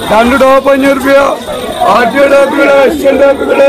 രണ്ട് ടോപ്പ് അഞ്ഞൂറ് രൂപ ആദ്യ ടോപ്പുകള് എക്സ്റ്റൻ ടോപ്പുകള്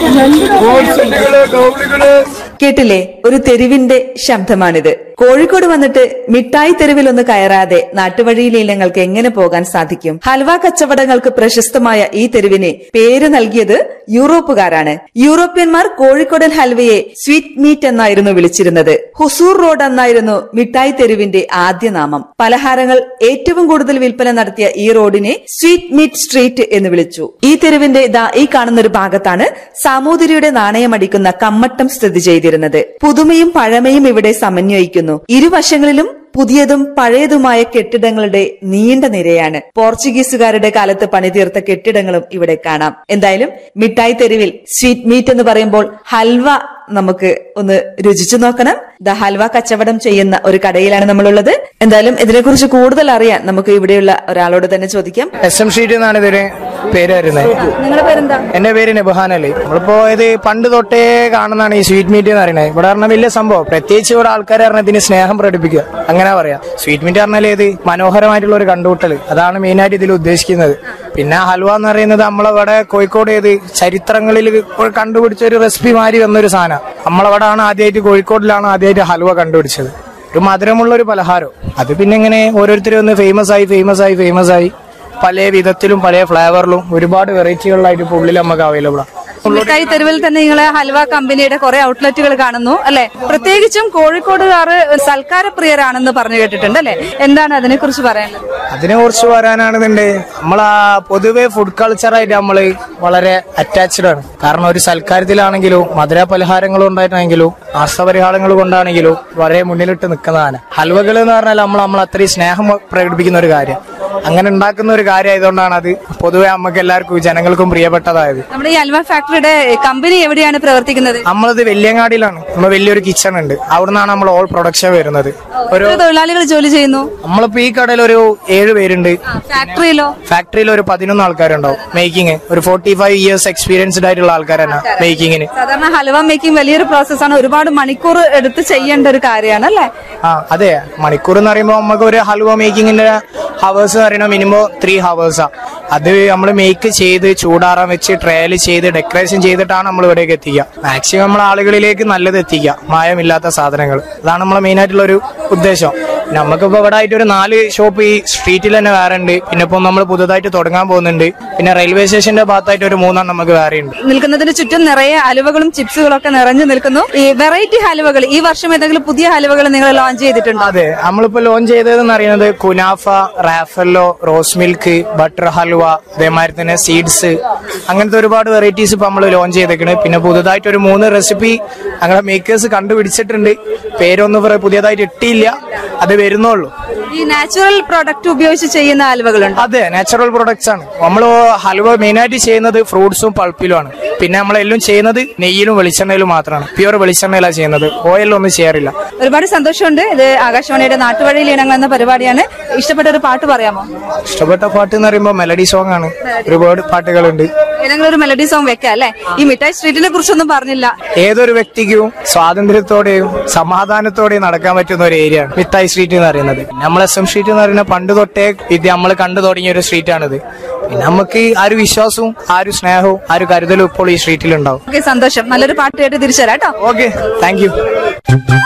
കോഡ് സെറ്റുകള് കൗളുകള് കേട്ടില്ലേ ഒരു തെരുവിന്റെ ശബ്ദമാണിത് കോഴിക്കോട് വന്നിട്ട് മിഠായി തെരുവിൽ ഒന്ന് കയറാതെ നാട്ടുവഴിയിലെ ഇനങ്ങൾക്ക് എങ്ങനെ പോകാൻ സാധിക്കും ഹൽവ കച്ചവടങ്ങൾക്ക് പ്രശസ്തമായ ഈ തെരുവിന് പേര് നൽകിയത് യൂറോപ്പുകാരാണ് യൂറോപ്യന്മാർ കോഴിക്കോടൻ ഹൽവയെ സ്വീറ്റ് മീറ്റ് എന്നായിരുന്നു വിളിച്ചിരുന്നത് ഹുസൂർ റോഡ് എന്നായിരുന്നു മിഠായി തെരുവിന്റെ ആദ്യ നാമം പലഹാരങ്ങൾ ഏറ്റവും കൂടുതൽ വിൽപ്പന നടത്തിയ ഈ റോഡിനെ സ്വീറ്റ് മീറ്റ് സ്ട്രീറ്റ് എന്ന് വിളിച്ചു ഈ തെരുവിന്റെ ദാ ഈ കാണുന്ന ഒരു ഭാഗത്താണ് സാമൂതിരിയുടെ നാണയമടിക്കുന്ന കമ്മട്ടം സ്ഥിതി ചെയ്തിരുന്നത് പുതുമയും പഴമയും ഇവിടെ സമന്വയിക്കുന്നു ഇരുവശങ്ങളിലും പുതിയതും പഴയതുമായ കെട്ടിടങ്ങളുടെ നീണ്ട നിരയാണ് പോർച്ചുഗീസുകാരുടെ കാലത്ത് പണിതീർത്ത കെട്ടിടങ്ങളും ഇവിടെ കാണാം എന്തായാലും മിഠായി തെരുവിൽ സ്വീറ്റ് മീറ്റ് എന്ന് പറയുമ്പോൾ ഹൽവ നമുക്ക് ഒന്ന് രുചിച്ചു നോക്കണം ദ ഹൽവ കച്ചവടം ചെയ്യുന്ന ഒരു കടയിലാണ് നമ്മളുള്ളത് എന്തായാലും ഇതിനെക്കുറിച്ച് കൂടുതൽ അറിയാൻ നമുക്ക് ഇവിടെയുള്ള ഒരാളോട് തന്നെ ചോദിക്കാം എസ് എം സ്ട്രീറ്റ് എന്നാണ് ഇതൊരു പേര് വരുന്നത് നിങ്ങളുടെ പേരെന്താ എന്റെ പേര് നബഹാൻ അലി നമ്മളിപ്പോ ഇത് പണ്ട് തൊട്ടേ കാണുന്നതാണ് ഈ സ്വീറ്റ് മീറ്റ് എന്ന് പറയുന്നത് ഇവിടെ പറഞ്ഞ വലിയ സംഭവം പ്രത്യേകിച്ച് ഇവിടെ ആൾക്കാർ പറഞ്ഞ ഇതിന് സ്നേഹം പ്രകടിപ്പിക്കുക അങ്ങനെ പറയാം സ്വീറ്റ് മീറ്റ് പറഞ്ഞാൽ ഏത് മനോഹരമായിട്ടുള്ള ഒരു കണ്ടുകൂട്ടൽ അതാണ് മെയിൻ ആയിട്ട് ഇതിൽ ഉദ്ദേശിക്കുന്നത് പിന്നെ ഹൽവ എന്ന് പറയുന്നത് നമ്മളവിടെ കോഴിക്കോട് ഏത് ചരിത്രങ്ങളിൽ കണ്ടുപിടിച്ച ഒരു റെസിപ്പി മാറി വന്നൊരു സാധനം നമ്മളവിടെ ആണ് ആദ്യമായിട്ട് കോഴിക്കോടിലാണ് ആദ്യമായിട്ട് ഹൽവ കണ്ടുപിടിച്ചത് ഒരു മധുരമുള്ള ഒരു പലഹാരം അത് പിന്നെ ഇങ്ങനെ ഓരോരുത്തരും ഒന്ന് ഫേമസ് ആയി ഫേമസ് ആയി ഫേമസ് ആയി പല വിധത്തിലും പല ഫ്ലേവറിലും ഒരുപാട് വെറൈറ്റികളിലായിട്ട് ഇപ്പോൾ ഉള്ളിൽ നമുക്ക് അവൈലബിൾ ആണ് മിഠായി തെരുവിൽ തന്നെ നിങ്ങൾ ഹൽവ കമ്പനിയുടെ കുറെ ഔട്ട്ലെറ്റുകൾ കാണുന്നു അല്ലെ പ്രത്യേകിച്ചും കോഴിക്കോടുകാർ സൽക്കാരപ്രിയരാണെന്ന് പറഞ്ഞു കേട്ടിട്ടുണ്ട് അല്ലെ എന്താണ് അതിനെ കുറിച്ച് പറയാനുള്ളത് അതിനെ കുറിച്ച് പറയാനാണെന്നുണ്ട് നമ്മൾ ആ പൊതുവെ ഫുഡ് കൾച്ചറായിട്ട് നമ്മൾ വളരെ അറ്റാച്ച്ഡ് ആണ് കാരണം ഒരു സൽക്കാരത്തിലാണെങ്കിലും മധുര പലഹാരങ്ങൾ ഉണ്ടായിട്ടാണെങ്കിലും ആസ്തപരിഹാരങ്ങൾ കൊണ്ടാണെങ്കിലും വളരെ മുന്നിലിട്ട് നിൽക്കുന്നതാണ് ഹൽവകൾ എന്ന് പറഞ്ഞാൽ നമ്മൾ നമ്മൾ അത്രയും സ്നേഹം പ്രകടിപ്പിക്കുന്ന ഒരു കാര്യം അങ്ങനെ ഉണ്ടാക്കുന്ന ഒരു കാര്യം ആയതുകൊണ്ടാണ് അത് പൊതുവെ നമുക്ക് എല്ലാവർക്കും ജനങ്ങൾക്കും പ്രിയപ്പെട്ടതായത് നമ്മുടെ ഈ ഹൽവ ഫാക്ടറിയുടെ കമ്പനി എവിടെയാണ് പ്രവർത്തിക്കുന്നത് നമ്മളത് വെല്ലിയങ്ങാടിയിലാണ് നമ്മൾ വലിയൊരു കിച്ചൺ ഉണ്ട് അവിടുന്നാണ് നമ്മൾ ഓൾ പ്രൊഡക്ഷൻ വരുന്നത് ഒരു എത്ര തൊഴിലാളികൾ ജോലി ചെയ്യുന്നു നമ്മളിപ്പോ ഈ കടയിൽ ഒരു ഏഴ് പേരുണ്ട് ഫാക്ടറിയിലോ ഫാക്ടറിയിൽ ഒരു പതിനൊന്ന് ആൾക്കാരുണ്ടാവും മേക്കിംഗ് ഒരു ഫോർട്ടി ഫൈവ് ഇയേഴ്സ് എക്സ്പീരിയൻസ്ഡ് ആയിട്ടുള്ള ആൾക്കാരാണ് മേക്കിങ്ങിന് സാധാരണ ഹൽവ മേക്കിംഗ് വലിയൊരു പ്രോസസ്സാണ് ഒരുപാട് മണിക്കൂർ എടുത്ത് ചെയ്യേണ്ട ഒരു കാര്യമാണ് അല്ലെ ആ അതെ മണിക്കൂർ എന്ന് പറയുമ്പോൾ നമുക്ക് ഒരു ഹൽവ മേക്കിങ്ങിന്റെ ഹവേഴ്സ് എന്ന് പറയുന്നത് മിനിമം ത്രീ ഹവേഴ്സാ അത് നമ്മൾ മേക്ക് ചെയ്ത് ചൂടാറാൻ വെച്ച് ട്രയൽ ചെയ്ത് ഡെക്കറേഷൻ ചെയ്തിട്ടാണ് നമ്മൾ ഇവിടേക്ക് എത്തിക്കുക മാക്സിമം നമ്മൾ ആളുകളിലേക്ക് നല്ലത് എത്തിക്കുക മായമില്ലാത്ത സാധനങ്ങൾ അതാണ് നമ്മളെ മെയിൻ ആയിട്ടുള്ള ഒരു ഉദ്ദേശം നമുക്കിപ്പോ ഇവിടെ ആയിട്ട് ഒരു നാല് ഷോപ്പ് ഈ സ്ട്രീറ്റിൽ തന്നെ വേറെ ഉണ്ട് പിന്നെ ഇപ്പൊ നമ്മൾ പുതുതായിട്ട് തുടങ്ങാൻ പോകുന്നുണ്ട് പിന്നെ റെയിൽവേ സ്റ്റേഷന്റെ ഭാഗത്തായിട്ട് ഒരു മൂന്നെണ്ണം നമുക്ക് വേറെ ഉണ്ട് നിൽക്കുന്നതിന് ചുറ്റും നിറയെ ഹലുവകളും ചിപ്സുകളും ഒക്കെ നിറഞ്ഞു നിൽക്കുന്നു ഈ വെറൈറ്റി ഹലുവകൾ ഈ വർഷം ഏതെങ്കിലും പുതിയ ഹലുവകൾ നിങ്ങൾ ലോഞ്ച് ചെയ്തിട്ടുണ്ടോ അതെ നമ്മളിപ്പോ ലോഞ്ച് ചെയ്തതെന്ന് പറയുന്നത് കുനാഫ Raffaello rose milk butter halwa അതേമാതിരി തന്നെ സീഡ്സ് അങ്ങനത്തെ ഒരുപാട് വെറൈറ്റീസ് ഇപ്പൊ നമ്മൾ ലോഞ്ച് ചെയ്തേക്കണ് പിന്നെ പുതുതായിട്ട് ഒരു മൂന്ന് റെസിപ്പി ഞങ്ങളെ മേക്കേഴ്സ് കണ്ടുപിടിച്ചിട്ടുണ്ട് പേരൊന്നും വേറെ പുതിയതായിട്ട് ഇട്ടില്ല അത് വരുന്നുള്ളൂ ഈ നാച്ചുറൽ പ്രോഡക്റ്റ് ഉപയോഗിച്ച് ചെയ്യുന്ന ഹലുവകളുണ്ട് അതെ നാച്ചുറൽ പ്രൊഡക്ട്സ് ആണ് നമ്മൾ ഹൽവ മെയിനായിട്ട് ചെയ്യുന്നത് ഫ്രൂട്ട്സും പൾപ്പിലുമാണ് പിന്നെ നമ്മളെല്ലാം ചെയ്യുന്നത് നെയ്യിലും വെളിച്ചെണ്ണയിലും മാത്രമാണ് പ്യുവർ വെളിച്ചെണ്ണയിലാണ് ചെയ്യുന്നത് ഓയിലൊന്നും ചെയ്യാറില്ല ഒരുപാട് സന്തോഷമുണ്ട് ഇത് ആകാശവാണിയുടെ നാട്ടുവഴിയിൽ ഇണങ്ങൾ എന്ന പരിപാടിയാണ് ഇഷ്ടപ്പെട്ട ഒരു പാട്ട് പറയാമോ ഇഷ്ടപ്പെട്ട പാട്ട് എന്ന് പറയുമ്പോൾ മെലഡി സോങ് ആണ് ഒരുപാട് പാട്ടുകളുണ്ട് ഏതെങ്കിലും ഒരു മെലഡി സോങ് വെക്കാം അല്ലെ ഈ മിഠായി സ്ട്രീറ്റിനെ കുറിച്ചൊന്നും പറഞ്ഞില്ല ഏതൊരു വ്യക്തിക്കും സ്വാതന്ത്ര്യത്തോടെയും സമാധാനത്തോടെയും നടക്കാൻ പറ്റുന്ന ഒരു ഏരിയ ആണ് മിത്തായി സ്ട്രീറ്റ് എന്ന് പറയുന്നത് നമ്മൾ എസ് എം സ്ട്രീറ്റ് എന്ന് പറയുന്ന പണ്ട് തൊട്ടേ ഇത് നമ്മൾ കണ്ടു തുടങ്ങിയ ഒരു സ്ട്രീറ്റ് ആണിത് പിന്നെ നമുക്ക് ആ ഒരു വിശ്വാസവും ആ ഒരു സ്നേഹവും ആ ഒരു കരുതലും ഇപ്പോൾ ഈ സ്ട്രീറ്റിൽ ഉണ്ടാവും ഓക്കെ സന്തോഷം നല്ലൊരു പാട്ട് കേട്ട് തിരിച്ചു തരാം കേട്ടോ ഓക്കെ താങ്ക് യു